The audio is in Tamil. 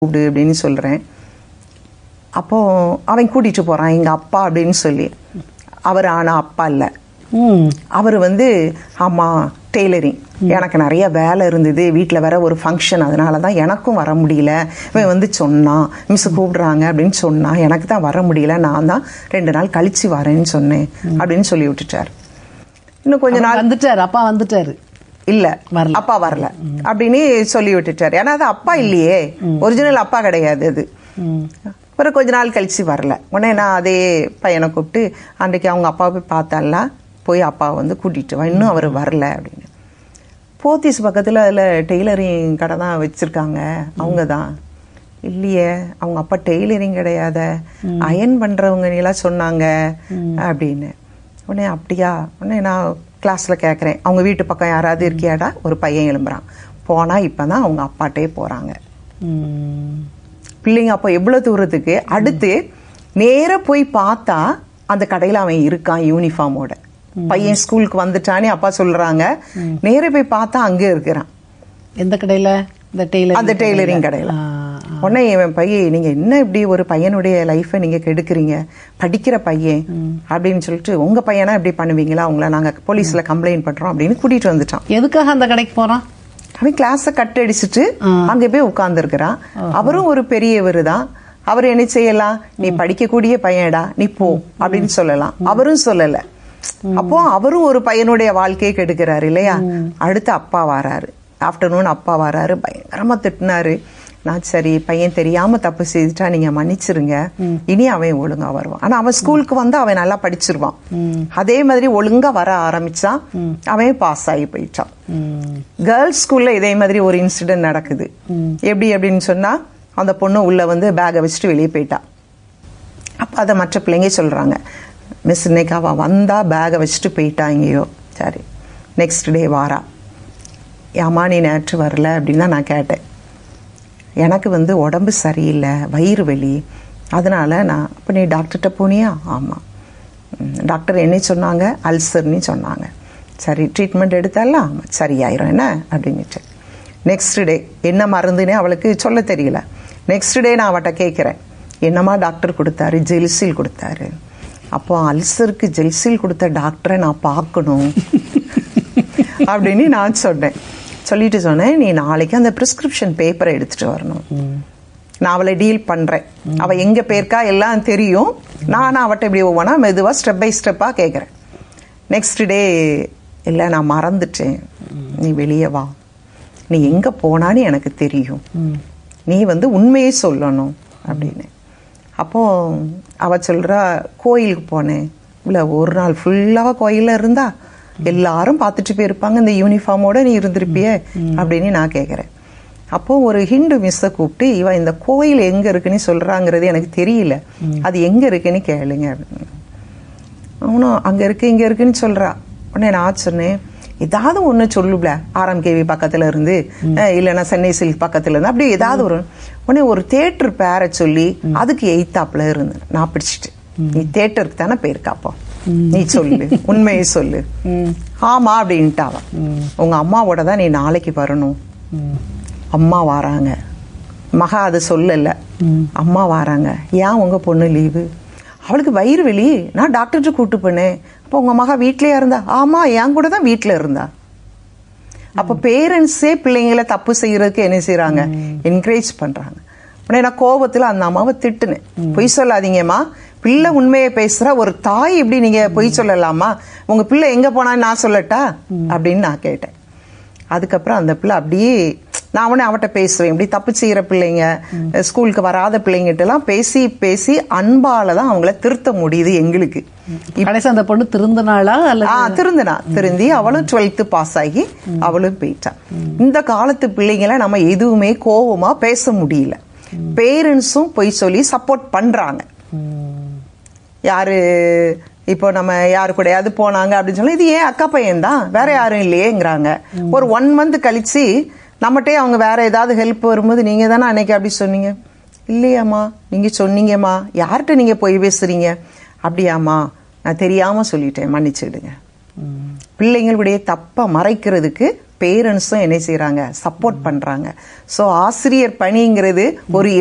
கூப்பிடு அப்படின்னு சொல்கிறேன் அப்போ அவன் கூட்டிட்டு போகிறான் எங்கள் அப்பா அப்படின்னு சொல்லி அவர் ஆனால் அப்பா இல்லை ம் அவர் வந்து ஆமாம் டெய்லரிங் எனக்கு நிறைய வேலை இருந்தது வீட்டில் வேற ஒரு ஃபங்க்ஷன் அதனால தான் எனக்கும் வர முடியல இவன் வந்து சொன்னான் மிஸ் கூப்பிடுறாங்க அப்படின்னு சொன்னான் எனக்கு தான் வர முடியல நான் தான் ரெண்டு நாள் கழிச்சு வரேன்னு சொன்னேன் அப்படின்னு சொல்லி விட்டுட்டார் இன்னும் கொஞ்ச நாள் வந்துட்டாரு அப்பா வந்துட்டாரு இல்ல வரல. அப்பா வரல அப்படின்னு சொல்லி விட்டுட்டாரு ஏன்னா அது அப்பா இல்லையே ஒரிஜினல் அப்பா கிடையாது அது ம் அப்புறம் கொஞ்ச நாள் கழிச்சு வரல உடனே நான் அதே பையனை கூப்பிட்டு அன்றைக்கு அவங்க அப்பாவை போய் பார்த்தால போய் அப்பாவை வந்து கூட்டிட்டு வா இன்னும் அவர் வரல அப்படின்னு போத்தீஸ் பக்கத்தில் அதில் டெய்லரிங் கடை தான் வச்சுருக்காங்க அவங்க தான் இல்லையே அவங்க அப்பா டெய்லரிங் கிடையாத அயன் பண்ணுறவங்க நீலாம் சொன்னாங்க அப்படின்னு உடனே அப்படியா உடனே நான் கிளாஸில் கேட்குறேன் அவங்க வீட்டு பக்கம் யாராவது இருக்கியாடா ஒரு பையன் எழும்புறான் போனால் இப்போ தான் அவங்க அப்பாட்டே போகிறாங்க ம் பிள்ளைங்க அப்போ எவ்வளோ தூரத்துக்கு அடுத்து நேரா போய் பார்த்தா அந்த கடையில் அவன் இருக்கான் யூனிஃபார்மோட பையன் ஸ்கூலுக்கு வந்துட்டானே அப்பா சொல்றாங்க நேரா போய் பார்த்தா அங்கே இருக்கிறான் எந்த கடையில இந்த டெய்லர் அந்த டெய்லரிங் கடையில் உடனே இவன் பையன் நீங்க என்ன இப்படி ஒரு பையனுடைய லைஃபை நீங்க கெடுக்குறீங்க படிக்கிற பையன் அப்படின்னு சொல்லிட்டு உங்க பையனா இப்படி பண்ணுவீங்களா உங்களை நாங்க போலீஸ்ல கம்ப்ளைண்ட் பண்றோம் அப்படின்னு கூட்டிட்டு வந்துட்டான் எதுக்காக அந்த கடைக்கு போறான் அவன் கிளாஸை கட் அடிச்சுட்டு அங்க போய் உட்கார்ந்துருக்கிறான் அவரும் ஒரு பெரியவர் தான் அவர் என்ன செய்யலாம் நீ படிக்கக்கூடிய பையன்டா நீ போ அப்படின்னு சொல்லலாம் அவரும் சொல்லல அப்போ அவரும் ஒரு பையனுடைய வாழ்க்கையை கெடுக்கிறாரு இல்லையா அடுத்து அப்பா வராரு ஆஃப்டர்நூன் அப்பா வராரு பயங்கரமா திட்டினாரு நான் சரி பையன் தெரியாம தப்பு செய்துட்டா நீங்க மன்னிச்சிருங்க இனி அவன் ஒழுங்கா வருவான் ஆனா அவன் ஸ்கூலுக்கு வந்து அவன் நல்லா படிச்சிருவான் அதே மாதிரி ஒழுங்கா வர ஆரம்பிச்சான் அவன் பாஸ் ஆகி போயிட்டான் ம் கேர்ள்ஸ் ஸ்கூல்ல இதே மாதிரி ஒரு இன்சிடென்ட் நடக்குது எப்படி அப்படின்னு சொன்னா அந்த பொண்ணு உள்ள வந்து பேக்கை வச்சுட்டு வெளியே போயிட்டா அப்ப அதை மற்ற பிள்ளைங்க சொல்றாங்க மிஸ் இன்னைக்கு அவ வந்தா பேக்கை வச்சுட்டு போயிட்டா எங்கேயோ சரி நெக்ஸ்ட் டே வாரா ஏம்மா நீ நேற்று வரல அப்படின்னு தான் நான் கேட்டேன் எனக்கு வந்து உடம்பு சரியில்லை வயிறு வலி அதனால நான் அப்போ நீ டாக்டர்கிட்ட போனியா ஆமாம் ம், டாக்டர் என்ன சொன்னாங்க அல்சர்னு சொன்னாங்க சரி ட்ரீட்மெண்ட் எடுத்தால ஆமாம் சரியாயிரும் என்ன அப்படின்னுட்டு நெக்ஸ்ட் டே என்ன மருந்துன்னே அவளுக்கு சொல்ல தெரியல நெக்ஸ்ட் டே நான் அவட்ட கேட்குறேன் என்னம்மா டாக்டர் கொடுத்தாரு ஜெல்சில் கொடுத்தாரு அப்போ அல்சருக்கு ஜெல்சில் கொடுத்த டாக்டரை நான் பார்க்கணும் அப்படின்னு நான் சொன்னேன் சொல்லிட்டு சொன்னேன் நீ நாளைக்கு அந்த ப்ரிஸ்கிரிப்ஷன் பேப்பரை எடுத்துட்டு வரணும் நான் அவளை டீல் பண்றேன் அவ எங்க போயிருக்கா எல்லாம் தெரியும் நான் அவட்ட இப்படி ஒவ்வொன்றா மெதுவா ஸ்டெப் பை ஸ்டெப்பா கேட்குறேன் நெக்ஸ்ட் டே இல்லை நான் மறந்துட்டேன் நீ வெளியே வா நீ எங்க போனான்னு எனக்கு தெரியும் நீ வந்து உண்மையே சொல்லணும் அப்படின்னு அப்போ அவ சொல்றா கோயிலுக்கு போனேன் இல்ல ஒரு நாள் ஃபுல்லாக கோயில்ல இருந்தா எல்லாரும் பார்த்துட்டு போயிருப்பாங்க இந்த யூனிஃபார்மோட நீ இருந்திருப்பியே அப்படின்னு நான் கேட்குறேன் அப்போ ஒரு ஹிந்து மிஸ்ஸை கூப்பிட்டு இவ இந்த கோயில் எங்க இருக்குன்னு சொல்றாங்கிறது எனக்கு தெரியல அது எங்க இருக்குன்னு கேளுங்க அப்படின்னு அவனும் அங்க இருக்கு இங்க இருக்குன்னு சொல்றா உடனே நான் சொன்னேன் ஏதாவது ஒண்ணு சொல்லுப்ல ஆர்எம்கேவி பக்கத்துல இருந்து அஹ் இல்லைன்னா சென்னை சில்க் பக்கத்துல இருந்து அப்படி ஏதாவது ஒரு உடனே ஒரு தேட்டர் பேரை சொல்லி அதுக்கு எய்த்தாப்புல இருந்து நான் பிடிச்சிட்டு நீ தேட்டருக்கு தானே போயிருக்காப்போ நீ சொல்லு உண்மையை சொல்லு ஆமா அப்படின்ட்டு அவன் உங்க அம்மாவோட தான் நீ நாளைக்கு வரணும் அம்மா வராங்க மகா அது சொல்லல அம்மா வராங்க ஏன் உங்க பொண்ணு லீவு அவளுக்கு வயிறு வலி நான் டாக்டர்கிட்ட கூட்டு போனேன் அப்போ உங்க மகா வீட்லயா இருந்தா ஆமா என் கூட தான் வீட்ல இருந்தா அப்ப பேரண்ட்ஸே பிள்ளைங்களை தப்பு செய்யறதுக்கு என்ன செய்றாங்க என்கரேஜ் பண்றாங்க உடனே நான் கோபத்துல அந்த அம்மாவை திட்டுனேன் பொய் சொல்லாதீங்கம்மா பிள்ளை உண்மையை பேசுற ஒரு தாய் எப்படி நீங்க பொய் சொல்லலாமா உங்க பிள்ளை எங்க போனான்னு நான் சொல்லட்டா அப்படின்னு நான் கேட்டேன் அதுக்கப்புறம் அந்த பிள்ளை அப்படியே நான் அவனே அவட்ட பேசுவேன் இப்படி தப்பு செய்யற பிள்ளைங்க ஸ்கூலுக்கு வராத பிள்ளைங்கிட்ட எல்லாம் பேசி பேசி அன்பால தான் அவங்கள திருத்த முடியுது எங்களுக்கு கடைசி அந்த பொண்ணு திருந்தனாளா அல்ல ஆ திருந்தினா திருந்தி அவளும் டுவெல்த் பாஸ் ஆகி அவளும் போயிட்டா இந்த காலத்து பிள்ளைங்கள நம்ம எதுவுமே கோவமா பேச முடியல பேரண்ட்ஸும் பொய் சொல்லி சப்போர்ட் பண்றாங்க யாரு இப்போ நம்ம யாரு கூடயாவது போனாங்க அப்படின்னு சொல்லி இது ஏன் அக்கா பையன் தான் வேற யாரும் இல்லையேங்கிறாங்க ஒரு ஒன் மந்த் கழிச்சு நம்மகிட்டே அவங்க வேற ஏதாவது ஹெல்ப் வரும்போது நீங்க தானே அன்னைக்கு அப்படி சொன்னீங்க இல்லையாம்மா நீங்க சொன்னீங்கம்மா யார்கிட்ட நீங்க போய் பேசுறீங்க அப்படியாம்மா நான் தெரியாம சொல்லிட்டேன் மன்னிச்சிடுங்க பிள்ளைங்களுடைய தப்பை மறைக்கிறதுக்கு பேரண்ட்ஸும் என்ன செய்றாங்க சப்போர்ட் பண்றாங்க ஸோ ஆசிரியர் பணிங்கிறது ஒரு